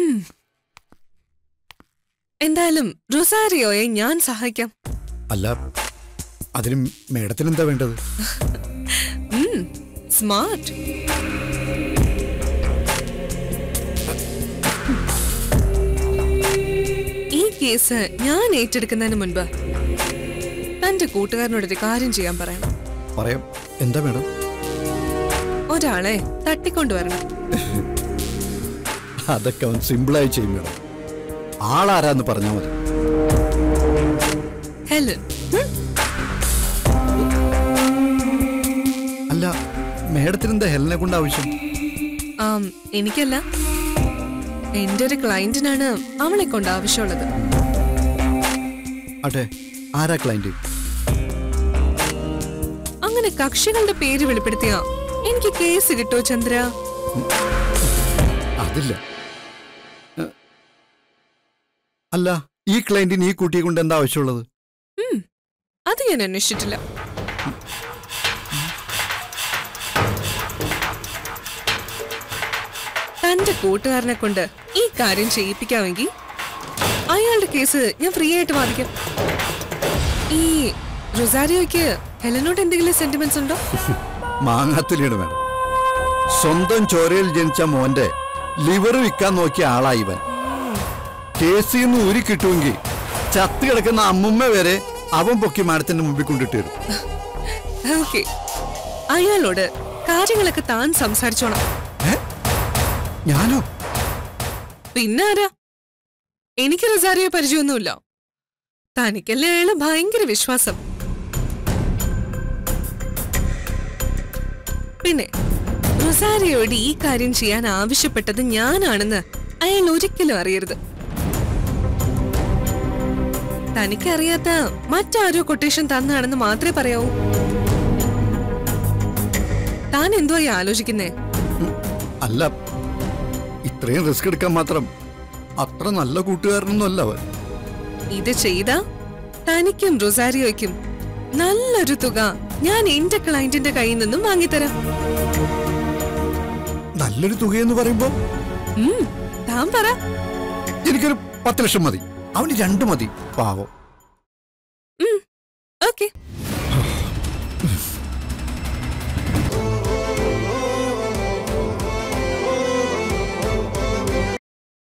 ഉം. എന്തായാലും റൊസാരിയോയെ ഞാൻ സഹായിക്കാം അല്ല അതിന് മേഡത്തിന് എന്താ വേണ്ടത് സ്മാർട്ട് ഈ കേസ് ഞാൻ ഏറ്റെടുക്കുന്നതിന് മുൻപ് തന്റെ കൂട്ടുകാരനോടൊരു കാര്യം ചെയ്യാൻ പറയണം പറയാം എന്താ മേഡം ഒരാളെ തട്ടിക്കൊണ്ടുവരണം അതൊക്കെ അവൻ സിമ്പിളായി ചെയ്യും മേഡം ആളാരാന്ന് പറഞ്ഞാൽ മതി ഹെലൻ ഉം? അല്ല മേഡത്തിന് എന്താ ഹെലനെ കൊണ്ട് ആവശ്യം ആം, എനിക്കല്ല എന്റെ ഒരു ക്ലയന്റിനാണ് അവളെ കൊണ്ട് ആവശ്യമുള്ളത് അട്ടെ ആരാ ക്ലൈന്റ് അങ്ങനെ കക്ഷികളുടെ പേര് വെളിപ്പെടുത്തിയ എനിക്ക് കേസ് കിട്ടോ ചന്ദ്ര അതില്ല ഏ, അല്ല ഈ ക്ലൈന്റിന് ഈ കുട്ടിയെ കൊണ്ട് എന്താ ആവശ്യമുള്ളത് ഉം, അത് ഞാൻ അന്വേഷിച്ചിട്ടില്ല തന്റെ കൂട്ടുകാരനെ കൊണ്ട് ഈ കാര്യം ചെയ്യിപ്പിക്കാമെങ്കിൽ അയാളുടെ കേസ് ഞാൻ ഫ്രീ ആയിട്ട് വാദിക്കാം ഈ റൊസാരിയോയ്ക്ക് ഹെലനോട് എന്തെങ്കിലും സെന്റിമെന്റ്സ് ഉണ്ടോ മാങ്ങാത്തുലിയാണ് വേണം സ്വന്തം ചോരയിൽ ജനിച്ച മോന്റെ ലിവർ വിൽക്കാൻ നോക്കിയ ആളാ ഇവൻ കേസിൽ നിന്ന് ഊരി കിട്ടുമെങ്കിൽ ചത്തു കിടക്കുന്ന അമ്മുമ്മ വരെ അവൻ പൊക്കി മാഡത്തിന്റെ മുമ്പിൽ കൊണ്ടിട്ട് വരും ഓക്കെ അയാളോട് കാര്യങ്ങളൊക്കെ താൻ സംസാരിച്ചോണം ഏ? ഞാനോ പിന്നെ ആരാ എനിക്ക് റൊസാരിയോ പരിചയമൊന്നുമില്ല തനിക്കല്ലേ അയാള് ഭയങ്കര വിശ്വാസം പിന്നെ റൊസാരിയോട് ഈ കാര്യം ചെയ്യാൻ ആവശ്യപ്പെട്ടത് ഞാനാണെന്ന് അയാൾ ഒരിക്കലും അറിയരുത് തനിക്കറിയാത്ത മറ്റാരോ കൊട്ടേഷൻ തന്നാണെന്ന് മാത്രമേ പറയാവൂ താൻ എന്തുവായി ആലോചിക്കുന്നേ അല്ല ഇത്രയും റിസ്ക് എടുക്കാൻ മാത്രം അത്ര നല്ല കൂട്ടുകാരനൊന്നും അല്ല അവൻ ഇത് ചെയ്ത തനിക്കും റൊസാരിയോയ്ക്കും നല്ലൊരു തുക ഞാൻ എന്റെ ക്ലയന്റിന്റെ കയ്യിൽ നിന്നും വാങ്ങിത്തരാം നല്ലൊരു തുകയെന്ന് പറയുമ്പോ ഉം, താൻ പറ എനിക്കൊരു പത്ത് ലക്ഷം മതി അവന് രണ്ട് മതി പാവം ഓക്കെ